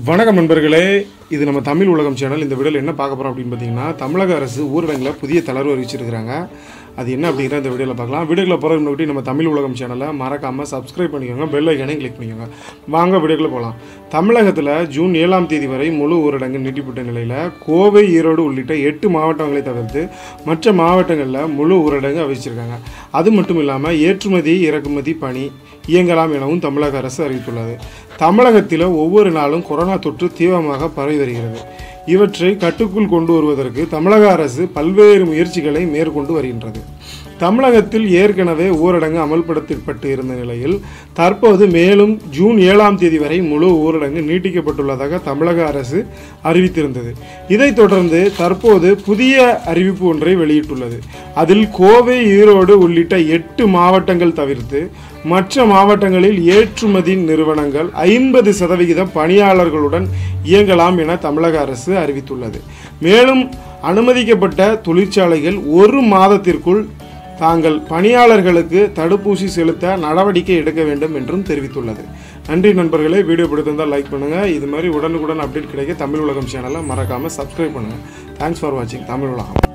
வணக்கம் நண்பர்களே இது நம்ம தமிழ் உலகம் சேனல் இந்த வீடியோவில் என்ன பார்க்க போகிறோம் அப்படின்னு பார்த்தீங்கன்னா தமிழக அரசு ஊரடங்கில் புதிய தளர்வு அறிவிச்சிருக்கிறாங்க அது என்ன அப்படிங்கிற இந்த வீடியோவில் பார்க்கலாம் வீடியோவில் போகிற முன்னாடி நம்ம தமிழ் உலகம் சேனலை மறக்காமல் சப்ஸ்கிரைப் பண்ணிக்கோங்க பெல் ஐக்கனையும் கிளிக் பண்ணிக்கோங்க வாங்க வீடியோக்குள்ள போகலாம் தமிழகத்தில் ஜூன் ஏழாம் தேதி வரை முழு ஊரடங்கு நீட்டிப்பட்ட நிலையில் கோவை ஈரோடு உள்ளிட்ட எட்டு மாவட்டங்களை தவிர்த்து மற்ற மாவட்டங்களில் முழு ஊரடங்கு அறிவிச்சிருக்காங்க அது மட்டும் இல்லாமல் ஏற்றுமதி இறக்குமதி பணி இயங்கலாம் எனவும் தமிழக அரசு அறிவித்துள்ளது தமிழகத்தில் ஒவ்வொரு நாளும் கொரோனா தொற்று தீவிரமாக பரவி வருகிறது இவற்றை கட்டுக்குள் கொண்டு வருவதற்கு தமிழக அரசு பல்வேறு முயற்சிகளை மேற்கொண்டு வருகின்றது தமிழகத்தில் ஏற்கனவே ஊரடங்கு அமல்படுத்தப்பட்டு இருந்த நிலையில் தற்போது மேலும் ஜூன் ஏழாம் தேதி வரை முழு ஊரடங்கு நீட்டிக்கப்பட்டுள்ளதாக தமிழக அரசு அறிவித்திருந்தது இதைத் தொடர்ந்து தற்போது புதிய அறிவிப்பு ஒன்றை வெளியிட்டுள்ளது அதில் கோவை ஈரோடு உள்ளிட்ட எட்டு மாவட்டங்கள் தவிர்த்து மற்ற மாவட்டங்களில் ஏற்றுமதி நிறுவனங்கள் ஐம்பது சதவிகித பணியாளர்களுடன் இயங்கலாம் என தமிழக அரசு அறிவித்துள்ளது மேலும் அனுமதிக்கப்பட்ட தொழிற்சாலைகள் ஒரு மாதத்திற்குள் தாங்கள் பணியாளர்களுக்கு தடுப்பூசி செலுத்த நடவடிக்கை எடுக்க வேண்டும் என்றும் தெரிவித்துள்ளது நன்றி நண்பர்களே வீடியோ பிடித்திருந்தால் லைக் பண்ணுங்கள் இது மாதிரி உடனுக்குடன் அப்டேட் கிடைக்க தமிழ் உலகம் சேனலை மறக்காமல் சப்ஸ்கிரைப் பண்ணுங்கள் தேங்க்ஸ் ஃபார் வாட்சிங் தமிழ் உலகம்